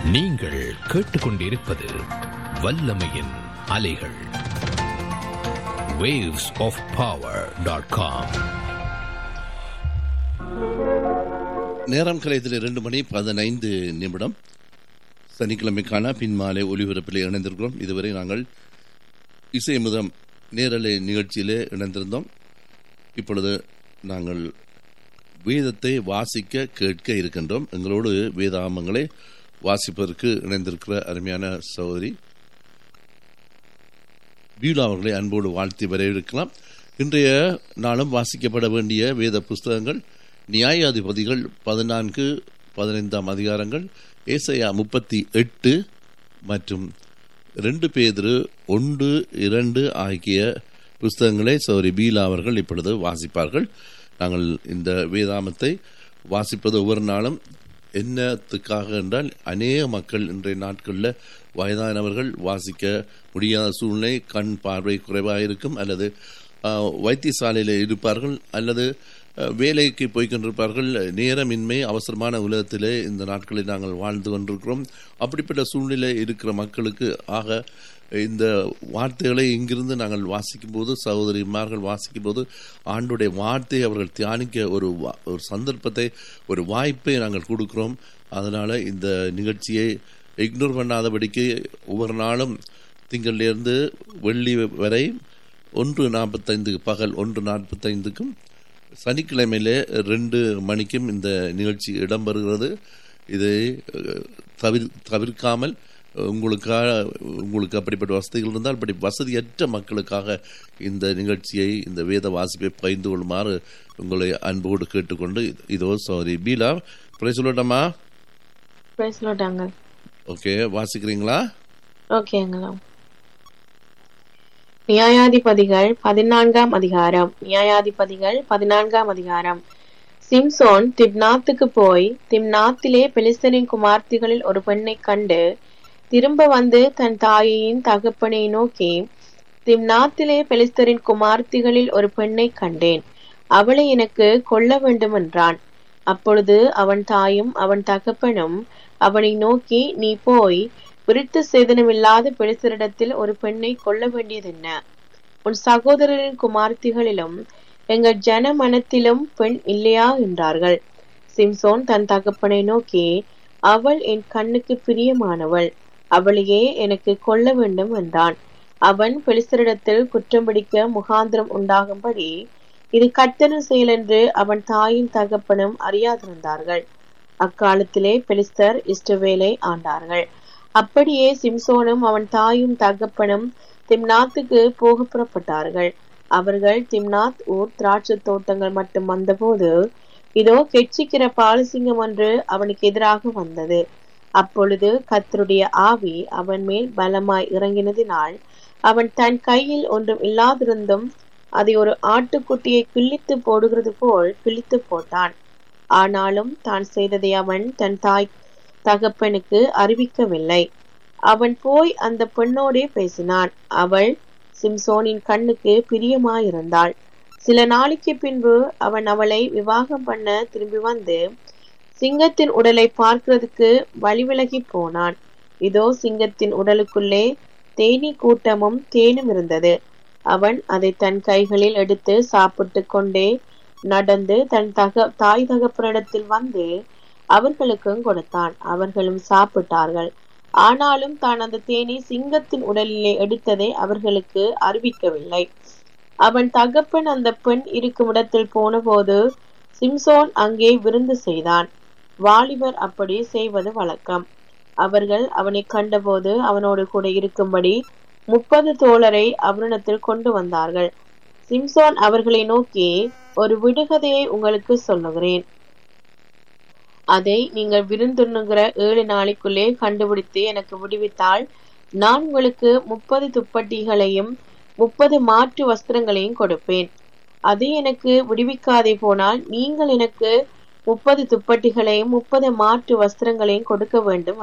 நீங்கள் கேட்டுக்கொண்டிருப்பது வல்லமையின் அலைகள் waves of power.com நேரம் கலையத்தில் இரண்டு மணி பதினைந்து நிமிடம் சனிக்கிழமைக்கான பின்மாலை ஒலிபரப்பில் இணைந்திருக்கிறோம் இதுவரை நாங்கள் இசை முதம் நேரலை நிகழ்ச்சியிலே இணைந்திருந்தோம் இப்பொழுது நாங்கள் வேதத்தை வாசிக்க கேட்க இருக்கின்றோம் எங்களோடு வேதாமங்களை வாசிப்பதற்கு இணைந்திருக்கிற அருமையான சகோதரி பீலா அவர்களை அன்போடு வாழ்த்தி வரவேற்கலாம் இன்றைய நாளும் வாசிக்கப்பட வேண்டிய வேத புஸ்தகங்கள் நியாயாதிபதிகள் பதினான்கு பதினைந்தாம் அதிகாரங்கள் ஏசையா முப்பத்தி எட்டு மற்றும் ரெண்டு பேதிரு ஒன்று இரண்டு ஆகிய புஸ்தகங்களை சௌரி பீலா அவர்கள் இப்பொழுது வாசிப்பார்கள் நாங்கள் இந்த வேதாமத்தை வாசிப்பது ஒவ்வொரு நாளும் என்னத்துக்காக என்றால் அநேக மக்கள் இன்றைய நாட்களில் வயதானவர்கள் வாசிக்க முடியாத சூழ்நிலை கண் பார்வை குறைவாக இருக்கும் அல்லது ஆஹ், வைத்தியசாலையில் இருப்பார்கள் அல்லது அஹ், வேலைக்கு போய்கொண்டிருப்பார்கள் நேரமின்மை அவசரமான உலகத்திலே இந்த நாட்களில் நாங்கள் வாழ்ந்து கொண்டிருக்கிறோம் அப்படிப்பட்ட சூழ்நிலை இருக்கிற மக்களுக்கு ஆக இந்த வார்த்தைகளை இங்கிருந்து நாங்கள் வாசிக்கும் போது சகோதரிமார்கள் வாசிக்கும் போது ஆண்டுடைய வார்த்தையை அவர்கள் தியானிக்க ஒரு வா- ஒரு சந்தர்ப்பத்தை ஒரு வாய்ப்பை நாங்கள் கொடுக்கிறோம் அதனால இந்த நிகழ்ச்சியை இக்னோர் பண்ணாதபடிக்கு ஒவ்வொரு நாளும் திங்களிலிருந்து வெள்ளி வரை ஒன்று நாற்பத்தைந்து பகல் ஒன்று நாற்பத்தைந்துக்கும் சனிக்கிழமையிலே ரெண்டு மணிக்கும் இந்த நிகழ்ச்சி இடம்பெறுகிறது இதை அஹ், தவிர் தவிர்க்காமல் உங்களுக்காக உங்களுக்கு அப்படிப்பட்ட வசதிகள் இருந்தால் அப்படி வசதியற்ற மக்களுக்காக இந்த நிகழ்ச்சியை இந்த வேத வாசிப்பை பகிர்ந்து கொள்ளுமாறு உங்களை அன்போடு கேட்டுக்கொண்டு இதோ சாரி பீலா பிறை சொல்லட்டமா பேசலட்டாங்க ஓகே வாசிக்கிறீங்களா ஓகேங்களா நியாயாதிபதிகள் பதினான்காம் அதிகாரம் நியாயாதிபதிகள் பதினான்காம் அதிகாரம் சிம்சோன் திம்னாத்துக்கு போய் திம்னாத்திலே பெலிஸ்தரின் குமார்த்திகளில் ஒரு பெண்ணைக் கண்டு திரும்ப வந்து தன் தாயையின் தகப்பனை நோக்கி திம்னாத்திலே பெலிஸ்தரின் குமார்த்திகளில் ஒரு பெண்ணைக் கண்டேன் அவளை எனக்கு கொல்ல வேண்டும் என்றான் அப்பொழுது அவன் தாயும் அவன் தகப்பனும் அவனை நோக்கி நீ போய் விருத்த சேதனமில்லாத பெலிஸ்தரிடத்தில் ஒரு பெண்ணை கொல்ல வேண்டியதென்ன உன் சகோதரரின் குமார்த்திகளிலும் எங்கள் ஜன மனத்திலும் பெண் இல்லையா என்றார்கள் சிம்சோன் தன் தகப்பனை நோக்கி அவள் என் கண்ணுக்கு பிரியமானவள் அவளையே எனக்கு கொல்ல வேண்டும் என்றான் அவன் பெலிஸ்தரிடத்தில் குற்றம் பிடிக்க முகாந்திரம் உண்டாகும்படி இது கர்த்தரின் செயல் என்று அவன் தாயின் தகப்பனும் அறியாதிருந்தார்கள் அக்காலத்திலே பெலிஸ்தர் இஷ்டவேலை ஆண்டார்கள் அப்படியே சிம்சோனும் அவன் தாயும் தகப்பனும் திம்னாத்துக்கு போக புறப்பட்டார்கள் அவர்கள் திம்னாத் ஊர் திராட்சை தோட்டங்கள் மட்டும் வந்தபோது இதோ கெட்சிக்கிற பாலசிங்கம் ஒன்று அவனுக்கு எதிராக வந்தது அப்பொழுது கர்த்தருடைய ஆவி அவன் மேல் பலமாய் இறங்கினதினால் அவன் தன் கையில் ஒன்றும் இல்லாதிருந்தும் அதை ஒரு ஆட்டுக்குட்டியை கிழித்து போடுகிறது போல் கிழித்து போட்டான் ஆனாலும் தான் செய்ததை அவன் தன் தாய் தகப்பனுக்கு அறிவிக்கவில்லை அவன் போய் அந்த பெண்ணோடே பேசினான் அவள் சிம்சோனின் கண்ணுக்கு பிரியமாயிருந்தாள் சில நாளைக்கு பின்பு அவன் அவளை விவாகம் பண்ண திரும்பி வந்து சிங்கத்தின் உடலை பார்க்கிறதுக்கு வழிவிலகி போனான் இதோ சிங்கத்தின் உடலுக்குள்ளே தேனீ கூட்டமும் தேனும் இருந்தது அவன் அதை தன் கைகளில் எடுத்து சாப்பிட்டு கொண்டே நடந்து தன் தக தாய் தகப்பனிடத்தில் வந்து அவர்களுக்கும் கொடுத்தான் அவர்களும் சாப்பிட்டார்கள் ஆனாலும் தான் அந்த தேனி சிங்கத்தின் உடலிலே எடுத்ததை அவர்களுக்கு அறிவிக்கவில்லை அவன் தகப்பன் அந்த பெண் இருக்கும் இடத்தில் போனபோது சிம்சோன் அங்கே விருந்து செய்தான் வாலிபர் அப்படி செய்வது வழக்கம் அவர்கள் அவனை கண்டபோது அவனோடு கூட இருக்கும்படி முப்பது தோழரை அவரிடத்தில் கொண்டு வந்தார்கள் சிம்சோன் அவர்களை நோக்கி ஒரு விடுகதையை உங்களுக்கு சொல்லுகிறேன் அதை நீங்கள் விருந்துண்ணுகிற ஏழு நாளைக்குள்ளே கண்டுபிடித்து எனக்கு விடுவித்தால் நான் உங்களுக்கு முப்பது துப்பட்டிகளையும் முப்பது மாற்று வஸ்திரங்களையும் கொடுப்பேன் அது எனக்கு விடுவிக்காதே போனால் நீங்கள் எனக்கு முப்பது துப்பட்டிகளையும் முப்பது மாற்று வஸ்திரங்களையும் கொடுக்க வேண்டும்